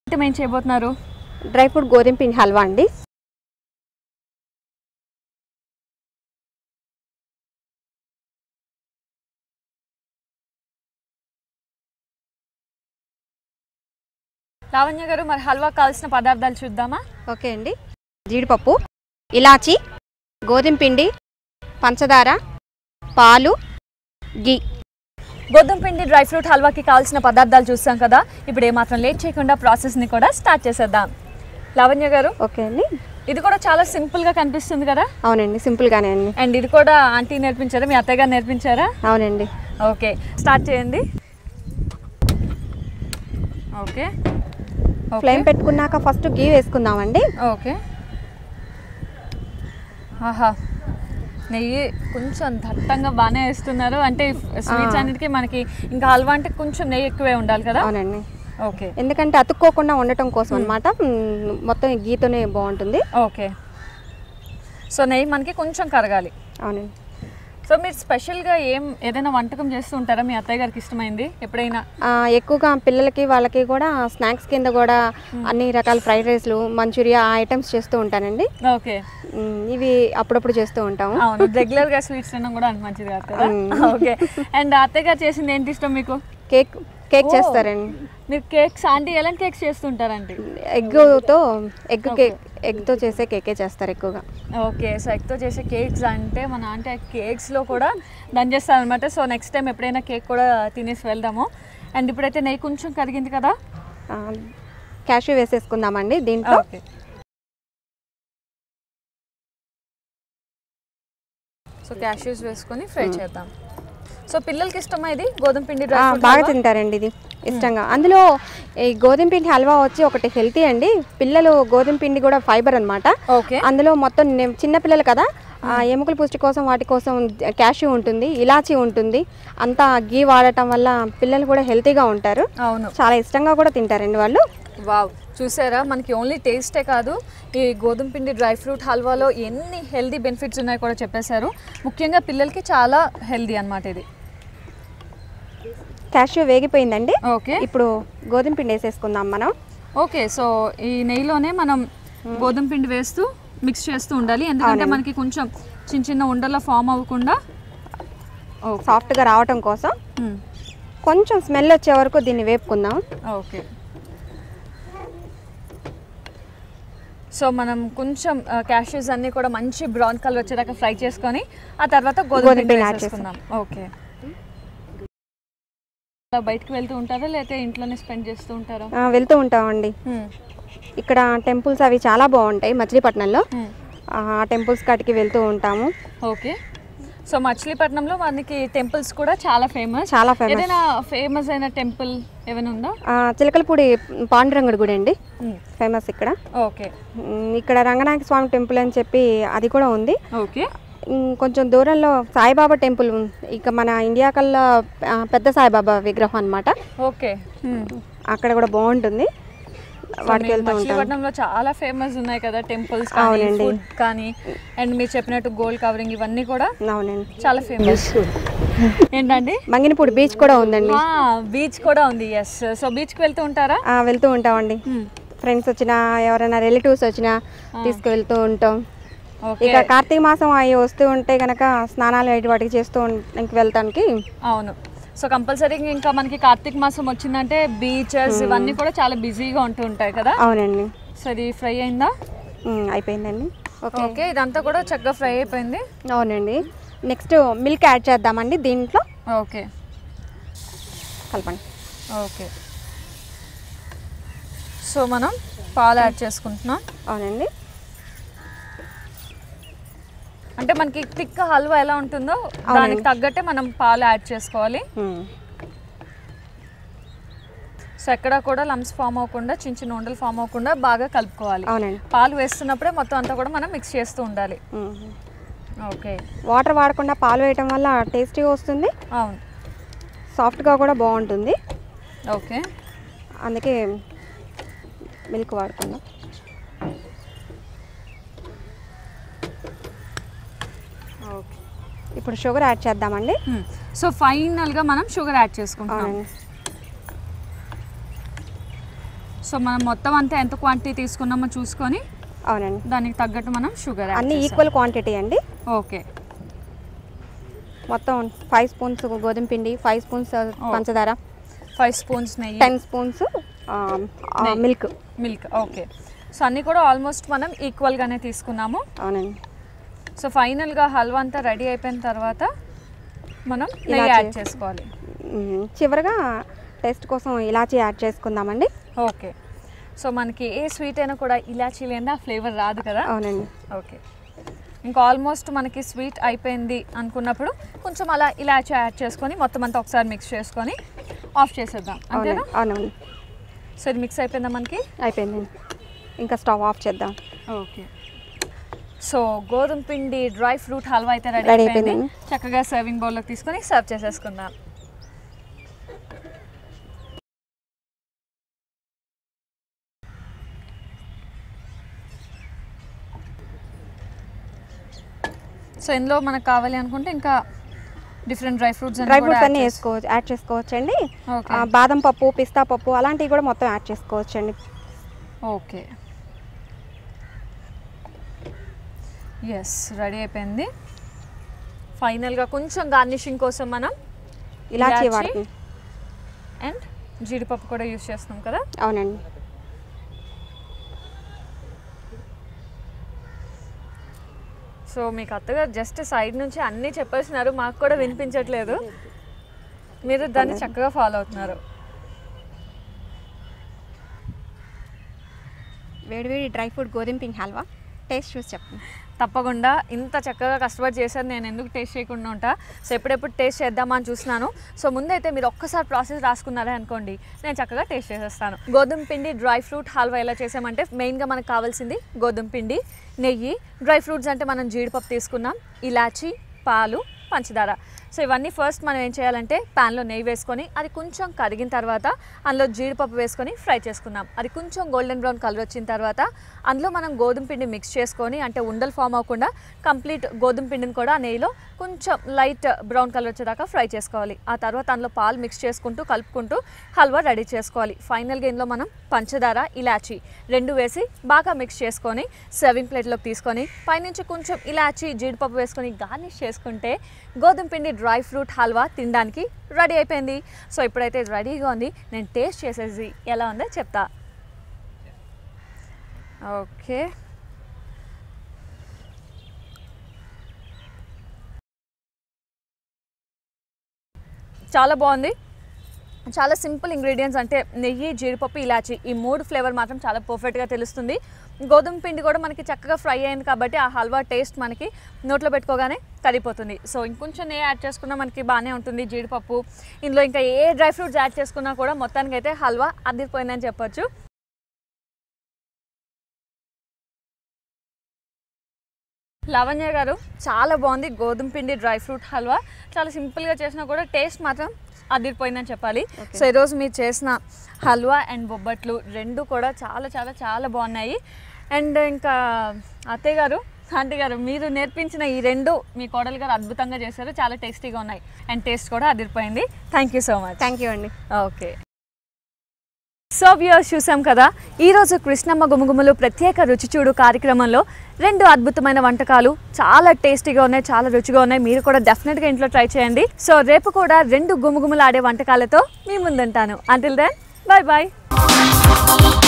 Item ఏం చేయబోతున్నారు dry fruit గోధుమ పిండి హల్వా అండి లావణ్య గారు మరి హల్వా కావాల్సిన పదార్థాలు చూద్దామా ఓకే అండి జీడిపప్పు ఇలాచి గోధుమ పిండి పంచదార పాలు గీ గోధుమ పిండి డ్రై ఫ్రూట్ హల్వాకి కావాల్సిన పదార్థాలు చూస్తాం కదా ఇప్పుడు ఏమాత్రం లేట్ చేయకుండా ప్రాసెస్ని కూడా స్టార్ట్ చేసేద్దాం లావణ్య గారు ఓకే అండి ఇది కూడా చాలా సింపుల్గా కనిపిస్తుంది కదా అవునండి సింపుల్గానే అండి అండ్ ఇది కూడా ఆంటీ నేర్పించారా మీ అత్తయ్య గారు నేర్పించారా అవునండి ఓకే స్టార్ట్ చేయండి ఓకే ఫ్లేమ్ పెట్టుకున్నాక ఫస్ట్ గీ వేసుకుందామండి ఓకే ఆహా నెయ్యి కొంచెం దట్టంగా బాగానే వేస్తున్నారు అంటే స్వీట్స్ ఆ. అన్నిటికీ మనకి ఇంకా హల్వా అంటే కొంచెం నెయ్యి ఎక్కువే ఉండాలి కదా అవునండి ఓకే ఎందుకంటే అతుక్కోకుండా ఉండటం కోసం అనమాట మొత్తం ఈ గీతోనే బాగుంటుంది ఓకే సో నెయ్యి మనకి కొంచెం కరగాలి అవునండి సో మీరు స్పెషల్గా ఏం ఏదైనా వంటకం చేస్తూ ఉంటారా మీ అత్తయ్య గారికి ఇష్టమైంది ఎప్పుడైనా ఆ, ఎక్కువగా పిల్లలకి వాళ్ళకి కూడా స్నాక్స్ కింద కూడా అన్ని రకాల ఫ్రైడ్ రైస్లు మంచూరియా ఆ ఐటమ్స్ చేస్తూ ఉంటానండి ఓకే మ్, ఇవి అప్పుడప్పుడు చేస్తూ ఉంటాము అవును రెగ్యులర్ గా స్వీట్స్ తినడం కూడా అంత మంచిది కాదు కదా ఓకే అండ్ అత్తయ్య గారు చేసింది ఏంటి ఇష్టం మీకు కేక్ కేక్ ఓ. చేస్తారండి మీరు కేక్స్ ఆంటీ ఎలాంటి కేక్స్ చేస్తుంటారండి ఎగ్తో ఎగ్ కేక్ ఎగ్తో చేసే కేకే చేస్తారు ఎక్కువగా ఓకే సో ఎగ్తో చేసే కేక్స్ అంటే మన ఆంటీ కేక్స్లో కూడా డన్ చేస్తారు అనమాట సో నెక్స్ట్ టైం ఎప్పుడైనా కేక్ కూడా తినేసి వెళ్దాము అండ్ ఇప్పుడైతే నెయ్యి కొంచెం కరిగింది కదా క్యాషు వేసేసుకుందామండి దీంట్లో ఓకే సో క్యాష్యూస్ వేసుకొని ఫ్రై చేద్దాం సో పిల్లలకి ఇష్టమా ఇది గోధుమ పిండి ఆ, డ్రై ఫ్రూట్ బాగా హల్వా? తింటారండి ఇది ఇష్టంగా అందులో ఈ గోధుమ పిండి హల్వా వచ్చి ఒకటి హెల్తీ అండి పిల్లలు గోధుమ పిండి కూడా ఫైబర్ అన్నమాట ఓకే అందులో మొత్తం నే- చిన్న పిల్లలు కదా ఆ ఎముకల పుష్టి కోసం వాటి కోసం క్యాష్యూ ఉంటుంది ఇలాచీ ఉంటుంది అంతా గీ వాడటం వల్ల పిల్లలు కూడా హెల్తీగా ఉంటారు అవును చాలా ఇష్టంగా కూడా తింటారండి వాళ్ళు వావ్ చూసారా మనకి ఓన్లీ టేస్టే కాదు ఈ గోధుమ పిండి డ్రై ఫ్రూట్ హల్వాలో ఎన్ని హెల్దీ బెనిఫిట్స్ ఉన్నాయో కూడా చెప్పేశారు ముఖ్యంగా పిల్లలకి చాలా హెల్దీ అన్నమాట ఇది క్యాష్యూ వేగిపోయిందండి ఓకే ఇప్పుడు గోధుమ పిండి వేసేసుకుందాం మనం ఓకే సో ఈ నెయ్యిలోనే మనం గోధుమ పిండి వేస్తూ మిక్స్ చేస్తూ ఉండాలి ఎందుకంటే అవునండి. మనకి కొంచెం చిన్న చిన్న ఉండలా ఫామ్ అవ్వకుండా ఓకే సాఫ్ట్గా రావటం కోసం మ్మ్. కొంచెం స్మెల్ వచ్చే వరకు దీన్ని వేపుకుందాం ఓకే సో మనం కొంచెం క్యాష్యూస్ అన్ని కూడా మంచి బ్రౌన్ కలర్ వచ్చేదాకా ఫ్రై చేసుకొని ఆ తర్వాత గోధుమ గోధుమ పిండి పిండి యాడ్ వేసేసుకుందాం ఓకే అలా బయటకు వెళ్తూ ఉంటారా లేకపోతే ఇంట్లోనే స్పెండ్ చేస్తూ ఉంటారా ఆ, వెళ్తూ ఉంటామండి మ్మ్. ఇక్కడ టెంపుల్స్ అవి చాలా బాగుంటాయి మచిలీపట్నంలో మ్మ్. ఆ టెంపుల్స్ కాటికి వెళ్తూ ఉంటాము ఓకే సో మచిలీపట్నంలో మనకి టెంపుల్స్ కూడా చాలా ఫేమస్ చాలా ఫేమస్ ఏదైనా ఫేమస్ అయిన టెంపుల్ ఏమైనా ఉందా చిలకలపూడి పాండురంగుడి గుడి అండి మ్మ్. ఫేమస్ ఇక్కడ ఓకే ఉమ్, ఇక్కడ రంగనాయక స్వామి టెంపుల్ అని చెప్పి అది కూడా ఉంది ఓకే ఉమ్, కొంచెం దూరంలో సాయిబాబా టెంపుల్ ఉంది. ఇక మన ఇండియా కల్లా ఆ, పెద్ద సాయిబాబా విగ్రహం అన్నమాట ఓకే అక్కడ కూడా బాగుంటుంది వాటికి వెళ్తూ ఉంటాం మచిలీపట్నంలో చాలా ఫేమస్ ఉన్నాయి కదా టెంపుల్స్ కానీ అవునండి. ఫుడ్ కానీ అండ్ మీరు చెప్పినట్టు గోల్డ్ కవరింగ్ ఇవన్నీ కూడా అవునండి చాలా ఫేమస్ ఏంటండి మంగినపూడి బీచ్ కూడా ఉందండి బీచ్ కూడా ఉంది ఎస్ సో బీచ్కి వెళ్తూ ఉంటారా ఆ, వెళ్తూ ఉంటామండి ఫ్రెండ్స్ వచ్చినా ఎవరైనా రిలేటివ్స్ వచ్చినా తీసుకువెళ్తూ ఉంటాం ఓకే ఇక కార్తీక మాసం అవి వస్తూ ఉంటే కనుక స్నానాలు అటు వాటికి చేస్తూ ఉం- ఇంక వెళ్తానికి అవును సో కంపల్సరీగా ఇంకా మనకి కార్తీక మాసం వచ్చిందంటే బీచెస్ ఇవన్నీ కూడా చాలా బిజీగా ఉంటూ ఉంటాయి కదా అవునండి సో ఇది ఫ్రై అయిందా ఉమ్, అయిపోయిందండి ఓకే ఓకే ఇదంతా కూడా చక్కగా ఫ్రై అయిపోయింది అవునండి నెక్స్ట్ మిల్క్ యాడ్ చేద్దామండి దీంట్లో ఓకే కలపండి ఓకే సో మనం పాలు యాడ్ చేసుకుంటున్నాం అవునండి అంటే మనకి థిక్ హల్వా ఎలా ఉంటుందో దానికి తగ్గట్టే మనం పాలు యాడ్ చేసుకోవాలి ఉమ్, సో ఎక్కడ కూడా లంప్స్ ఫామ్ అవ్వకుండా చిన్న చిన్న ఉండలు ఫామ్ అవ్వకుండా బాగా కలుపుకోవాలి అవునండి పాలు వేస్తున్నప్పుడే మొత్తం అంతా కూడా మనం మిక్స్ చేస్తూ ఉండాలి ఉమ్. ఓకే వాటర్ వాడకుండా పాలు వేయటం వల్ల టేస్టీగా వస్తుంది అవును సాఫ్ట్గా కూడా బాగుంటుంది ఓకే అందుకే మిల్క్ వాడుకుందాం ఓకే ఇప్పుడు షుగర్ యాడ్ చేద్దామండి సో ఫైనల్గా మనం షుగర్ యాడ్ చేసుకుంటున్నాం అవునండి సో మనం మొత్తం అంతా ఎంత క్వాంటిటీ తీసుకున్నామో చూసుకొని అవునండి దానికి తగ్గట్టు మనం షుగర్ అన్ని ఈక్వల్ క్వాంటిటీ అండి ఓకే మొత్తం ఫైవ్ స్పూన్స్ గోధుమ పిండి ఫైవ్ స్పూన్స్ పంచదార ఫైవ్ స్పూన్స్ నెయ్యి ten spoons milk milk okay so అన్నీ కూడా ఆల్మోస్ట్ మనం ఈక్వల్గానే తీసుకున్నాము అవునండి సో ఫైనల్గా హల్వా అంతా రెడీ అయిపోయిన తర్వాత మనం నెయ్యి ఇలాచీ. యాడ్ చేసుకోవాలి మ్మ్. చివరగా టేస్ట్ కోసం ఇలాచీ యాడ్ చేసుకుందామండి ఓకే సో మనకి ఏ స్వీట్ అయినా కూడా ఇలాచీ లేదా ఫ్లేవర్ రాదు కదా అవునండి ఓకే ఇంకా ఆల్మోస్ట్ మనకి స్వీట్ అయిపోయింది అనుకున్నప్పుడు కొంచెం అలా ఇలాచీ యాడ్ చేసుకొని మొత్తం అంతా ఒకసారి మిక్స్ చేసుకొని ఆఫ్ చేసేద్దాం అంతేనా అవునండి అవునండి సో ఇది మిక్స్ అయిపోయిందా మనకి అయిపోయిందండి ఇంకా స్టవ్ ఆఫ్ చేద్దాం ఓకే సో గోధుమ పిండి డ్రై ఫ్రూట్ హల్వా అయితే రెడీ Ready అయిపోయింది అయిపోయింది. చక్కగా సర్వింగ్ బౌల్లోకి తీసుకొని సర్వ్ చేసేసుకుందాం సో ఇందులో మనకు కావాలి అనుకుంటే ఇంకా different dry fruits dry fruits అన్నీ వేసుకోవచ్చు యాడ్ చేసుకోవచ్చు అండి ఓకే బాదం పప్పు పిస్తా పప్పు అలాంటివి కూడా మొత్తం యాడ్ చేసుకోవచ్చు అండి ఓకే ఎస్ రెడీ అయిపోయింది ఫైనల్గా కొంచెం గార్నిషింగ్ కోసం మనం ఇలాచీ ఇలాచీ. వాడుతుంది అండ్ జీడిపప్పు కూడా యూస్ చేస్తున్నాం కదా అవునండి సో మీకు అత్తగారు జస్ట్ సైడ్ నుంచి అన్నీ చెప్పేస్తున్నారు మాకు కూడా వినిపించట్లేదు మీరు దాన్ని చక్కగా ఫాలో అవుతున్నారు వేడివేడి డ్రై ఫ్రూట్ గోధుమ పిండి హల్వా టేస్ట్ చూసి చెప్పండి తప్పకుండా ఇంత చక్కగా కష్టపడి చేశారు నేను ఎందుకు టేస్ట్ చేయకుండా ఉంటా సో ఎప్పుడెప్పుడు టేస్ట్ చేద్దామా అని చూస్తున్నాను సో ముందైతే మీరు ఒక్కసారి ప్రాసెస్ రాసుకున్నారే అనుకోండి నేను చక్కగా టేస్ట్ చేసేస్తాను గోధుమ పిండి డ్రై ఫ్రూట్ హల్వా ఎలా చేసామంటే మెయిన్గా మనకు కావాల్సింది గోధుమ పిండి నెయ్యి డ్రై ఫ్రూట్స్ అంటే మనం జీడిపప్పు తీసుకున్నాం ఇలాచి పాలు పంచదార సో ఇవన్నీ ఫస్ట్ మనం ఏం చేయాలంటే ప్యాన్లో నెయ్యి వేసుకొని అది కొంచెం కరిగిన తర్వాత అందులో జీడిపప్పు వేసుకొని ఫ్రై చేసుకుందాం అది కొంచెం గోల్డెన్ బ్రౌన్ కలర్ వచ్చిన తర్వాత అందులో మనం గోధుమ పిండి మిక్స్ చేసుకొని అంటే ఉండలు ఫామ్ అవ్వకుండా కంప్లీట్ గోధుమ పిండిని కూడా ఆ నెయ్యిలో కొంచెం లైట్ బ్రౌన్ కలర్ వచ్చేదాకా ఫ్రై చేసుకోవాలి ఆ తర్వాత అందులో పాలు మిక్స్ చేసుకుంటూ కలుపుకుంటూ హల్వా రెడీ చేసుకోవాలి ఫైనల్గా ఇందులో మనం పంచదార ఇలాచి రెండు వేసి బాగా మిక్స్ చేసుకొని సర్వింగ్ ప్లేట్లోకి తీసుకొని పైనుంచి కొంచెం ఇలాచి జీడిపప్పు వేసుకొని గార్నిష్ చేసుకుంటే గోధుమ పిండి డ్రై ఫ్రూట్ హల్వా తినడానికి రెడీ అయిపోయింది సో ఇప్పుడైతే రెడీగా ఉంది నేను టేస్ట్ చేసేసి ఎలా ఉందో చెప్తా ఓకే చాలా బాగుంది చాలా సింపుల్ ఇంగ్రీడియంట్స్ అంటే నెయ్యి జీడిపప్పు ఇలాచి ఈ మూడు ఫ్లేవర్ మాత్రం చాలా పర్ఫెక్ట్గా తెలుస్తుంది గోధుమ పిండి కూడా మనకి చక్కగా ఫ్రై అయింది కాబట్టి ఆ హల్వా టేస్ట్ మనకి నోట్లో పెట్టుకోగానే కరిగిపోతుంది సో ఇంకొంచెం నెయ్యి యాడ్ చేసుకున్నా మనకి బాగానే ఉంటుంది జీడిపప్పు ఇందులో ఇంకా ఏ డ్రై ఫ్రూట్స్ యాడ్ చేసుకున్నా కూడా మొత్తానికి అయితే హల్వా అదిరిపోయిందని చెప్పొచ్చు లవణ్య గారు చాలా బాగుంది గోధుమ పిండి డ్రై ఫ్రూట్ హల్వా చాలా సింపుల్గా చేసినా కూడా టేస్ట్ మాత్రం అదిరిపోయిందని చెప్పాలి సో ఈరోజు మీరు చేసిన హల్వా అండ్ బొబ్బట్లు రెండు కూడా చాలా చాలా చాలా బాగున్నాయి అండ్ ఇంకా అత్తయ్య గారు ఆంటీ గారు మీరు నేర్పించిన ఈ రెండు మీ కోడలు గారు అద్భుతంగా చేశారు చాలా టేస్టీగా ఉన్నాయి అండ్ టేస్ట్ కూడా అదిరిపోయింది thank you so much thank you అండి ఓకే సో వ్యూవర్స్ చూసాం కదా ఈరోజు కృష్ణమ్మ గుమగుమలు ప్రత్యేక రుచి చూడు కార్యక్రమంలో రెండు అద్భుతమైన వంటకాలు చాలా టేస్టీగా ఉన్నాయి చాలా రుచిగా ఉన్నాయి మీరు కూడా డెఫినెట్గా ఇంట్లో ట్రై చేయండి సో రేపు కూడా రెండు గుమగుమలాడే వంటకాలతో మీ ముందుంటాను అంటిల్ దెన్ బాయ్ బాయ్